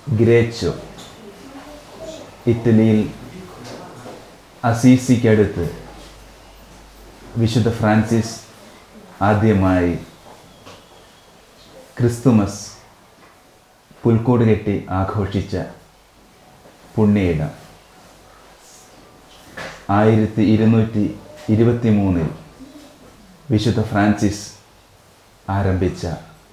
ഗ്രേച്ചോ ഇറ്റലിയിൽ അസീസിക്കടുത്ത് വിശുദ്ധ ഫ്രാൻസിസ് ആദ്യമായി ക്രിസ്തുമസ് പുൽക്കൂട് കെട്ടി ആഘോഷിച്ച പുണ്യയിടം ആയിരത്തി ഇരുന്നൂറ്റി ഇരുപത്തി മൂന്നിൽ വിശുദ്ധ ഫ്രാൻസിസ് ആരംഭിച്ച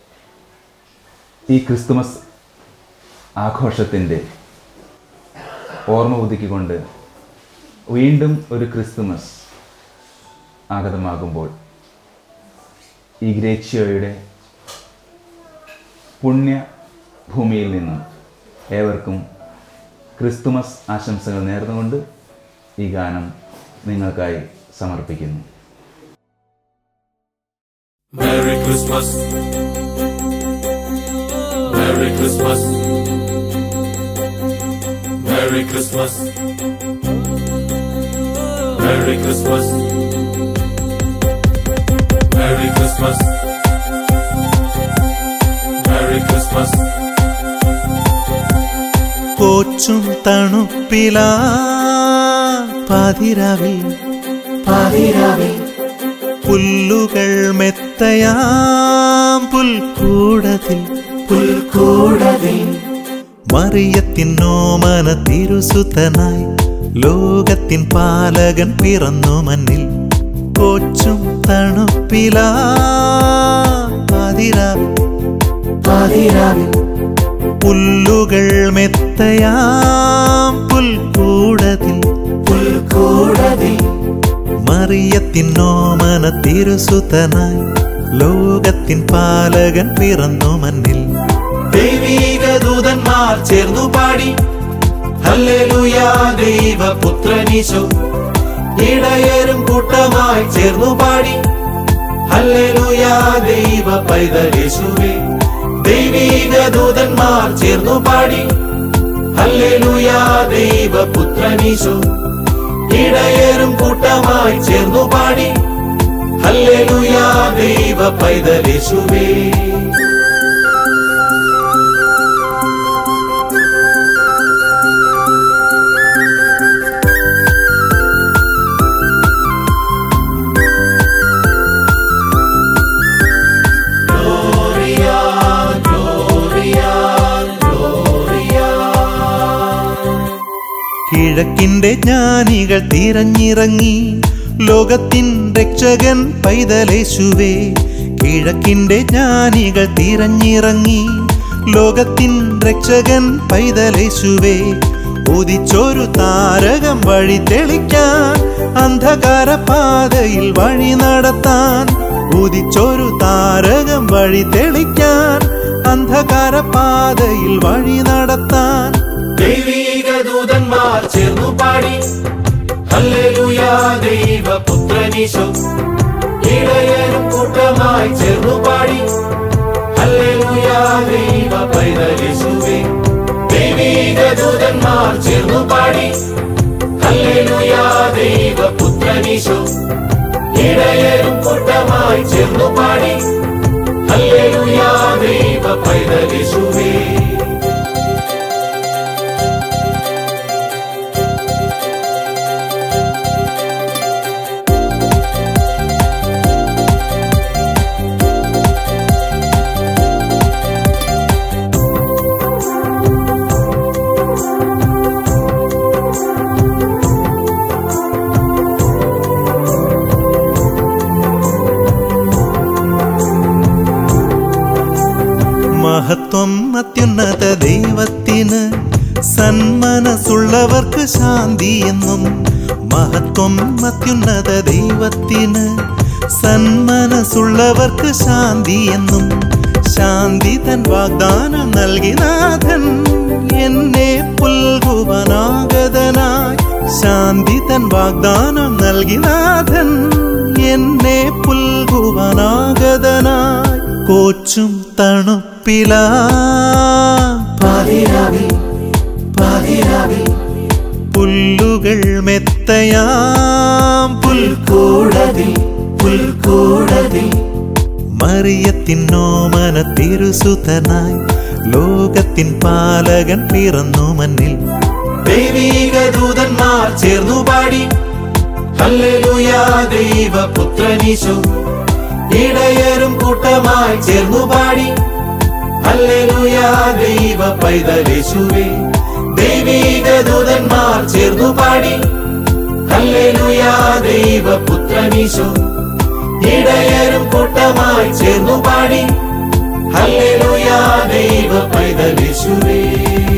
ഈ ക്രിസ്തുമസ് ആഘോഷത്തിൻ്റെ ഓർമ്മ പുതുക്കിക്കൊണ്ട് വീണ്ടും ഒരു ക്രിസ്തുമസ് ആഗതമാകുമ്പോൾ ഈ ഗ്രേച്ചിയോയുടെ പുണ്യ ഭൂമിയിൽ നിന്നും ഏവർക്കും ക്രിസ്തുമസ് ആശംസകൾ നേർന്നുകൊണ്ട് ഈ ഗാനം നിങ്ങൾക്കായി സമർപ്പിക്കുന്നു Merry Christmas. Merry Christmas. Merry Christmas. Merry Christmas. Merry Christmas. Merry Christmas. കോച്ചും തണുപ്പിലാ പാതിരാവിൽ പാതിരാവിൽ പുല്ലുകൾ മെത്തയാം പുൽക്കൂടത്തിൽ പുൽക്കൂടത്തിൽ മറിയത്തിനോമന തിരുസുതനായി ലോകത്തിൻ പാലകൻ പിറന്നു മണ്ണിൽ കോച്ചും തണുപ്പിലാ പാതിരാവിൽ പാതിരാവിൽ പുല്ലുകൾ മെത്തയാം പുൽക്കൂടതിൽ പുൽക്കൂടതിൽ മറിയത്തിനോമന തിരുസുതനായി ലോകത്തിൻ പാലകൻ പിറന്നു മണ്ണിൽ ദൈവീക ദൂതന്മാർ ചേർന്നു പാടി ഹല്ലേലൂയാ ദൈവപുത്രനീശോ ഇടയരും കൂട്ടമായി ചേർന്നു പാടി ഹല്ലേലൂയാ ദൈവ പൈതലേശുവേ ദൈവീക ദൂതന്മാർ ചേർന്നു പാടി ഹല്ലേലൂയാ ദൈവപുത്രനീശോ ഇടയരും കൂട്ടമായി ചേർന്നു പാടി ഹല്ലേലൂയാ ദൈവ പൈതലേശുവേ കിഴക്കിന്റെ ജ്ഞാനികൾ തിരഞ്ഞിറങ്ങി ലോകത്തിൻ രക്ഷകൻ പൈതലേശുവേ കിഴക്കിന്റെ ജ്ഞാനികൾ തിരഞ്ഞിറങ്ങി ലോകത്തിൻ രക്ഷകൻ പൈതലേശുവേ ഉദിച്ചൊരു താരകം വഴി തെളിക്കാൻ അന്ധകാര പാതയിൽ വഴി നടത്താൻ ഉദിച്ചൊരു താരകം വഴി തെളിക്കാൻ അന്ധകാര പാതയിൽ വഴി നടത്താൻ ദൈവീക ദൂതന്മാർ ചേർന്നു പാടി ഹല്ലേലൂയാ ദൈവപുത്രനീശോ ഇടയരും കൂട്ടമായി ചേർന്നു പാടി ഹല്ലേലൂയാ ദൈവ പൈതലേശുവേ ദൈവീക ദൂതന്മാർ ചേർന്നു പാടി ഹല്ലേലൂയാ ദൈവപുത്രനീശോ ഇടയരും കൂട്ടമായി ചേർന്നു പാടി ഹല്ലേലൂയാ ദൈവ പൈതലേശുവേ മഹത്വം അത്യുന്നത ദൈവത്തിന് സന്മനസ്സുള്ളവർക്ക് ശാന്തി എന്നും മഹത്വം അത്യുന്നത ദൈവത്തിന് സന്മനസ്സുള്ളവർക്ക് ശാന്തി എന്നും ശാന്തി തൻ വാഗ്ദാനം നൽകി നാഥൻ എന്നെ പുൽകുവനാഗതനായി ശാന്തി തൻ വാഗ്ദാനം നൽകി നാഥൻ എന്നെ പുൽകുവനാഗതനായി കോച്ചും തണുപ്പിലാ പാതിരാവിൽ പാതിരാവിൽ പുല്ലുകൾ മെത്തയാം പുൽക്കൂടതിൽ പുൽക്കൂടതിൽ മറിയത്തിനോമന തിരുസുതനായി ലോകത്തിൻ പാലകൻ പിറന്നു മന്നിൽ ദൈവീക ദൂതന്മാർ ചേർന്നു പാടി ഹല്ലേലൂയാ ദൈവപുത്രനീശോ ഇടയരും കൂട്ടമായി ചേർന്നു പാടി ഹല്ലേലൂയാ ദൈവ പൈതലേശുവേ ദൈവീക ദൂതന്മാർ ചേർന്നു പാടി ഹല്ലേലൂയാ ദൈവപുത്രനീശോ ഇടയരും കൂട്ടമായി ചേർന്നു പാടി ഹല്ലേലൂയാ ദൈവ പൈതലേശുവേ